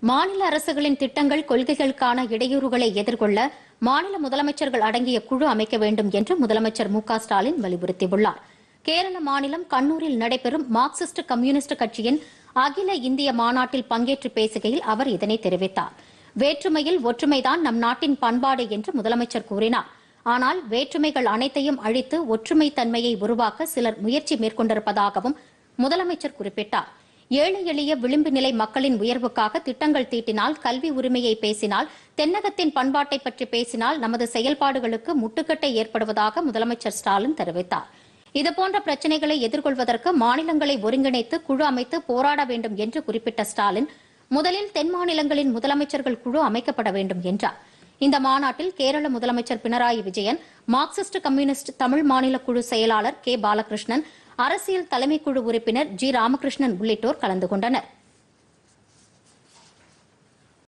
மாநில அரசுகளின் திட்டங்கள் கொள்கைகளுக்கான இடையூறுகளை எதிர்கொள்ள மாநில முதலமைச்சர்கள் அடங்கிய குழு அமைக்க வேண்டும் என்று முதலமைச்சர் மு க ஸ்டாலின் வலியுறுத்தியுள்ளார் கேரள மாநிலம் கண்ணூரில் நடைபெறும் மார்க்சிஸ்ட் கம்யூனிஸ்ட் கட்சியின் அகில இந்திய மாநாட்டில் பங்கேற்று பேசுகையில் அவர் இதனை தெரிவித்தார் வேற்றுமையில் ஒற்றுமைதான் நம் நாட்டின் பண்பாடு என்று முதலமைச்சர் கூறினார் ஆனால் வேற்றுமைகள் அனைத்தையும் அழித்து ஒற்றுமை தன்மையை உருவாக்க சிலர் முயற்சி மேற்கொண்டிருப்பதாகவும் முதலமைச்சர் குறிப்பிட்டார் ஏழை எளிய விளிம்பு நிலை மக்களின் உயர்வுக்காக திட்டங்கள் தீட்டினால் கல்வி உரிமையை பேசினால் தென்னகத்தின் பண்பாட்டை பற்றி பேசினால் நமது செயல்பாடுகளுக்கு முட்டுக்கட்டை ஏற்படுவதாக முதலமைச்சர் ஸ்டாலின் தெரிவித்தார் இதுபோன்ற பிரச்சினைகளை எதிர்கொள்வதற்கு மாநிலங்களை ஒருங்கிணைத்து குழு அமைத்து போராட வேண்டும் என்று குறிப்பிட்ட ஸ்டாலின் முதலில் தென் மாநிலங்களின் முதலமைச்சர்கள் குழு அமைக்கப்பட வேண்டும் என்றார் இந்த மாநாட்டில் கேரள முதலமைச்சர் பினராயி விஜயன் மார்க்சிஸ்ட் கம்யூனிஸ்ட் தமிழ் மாநில குழு செயலாளர் கே பாலகிருஷ்ணன் அரசியல் தலைமைக்குழு உறுப்பினர் ஜி ராமகிருஷ்ணன் உள்ளிட்டோர் கலந்து கொண்டனர்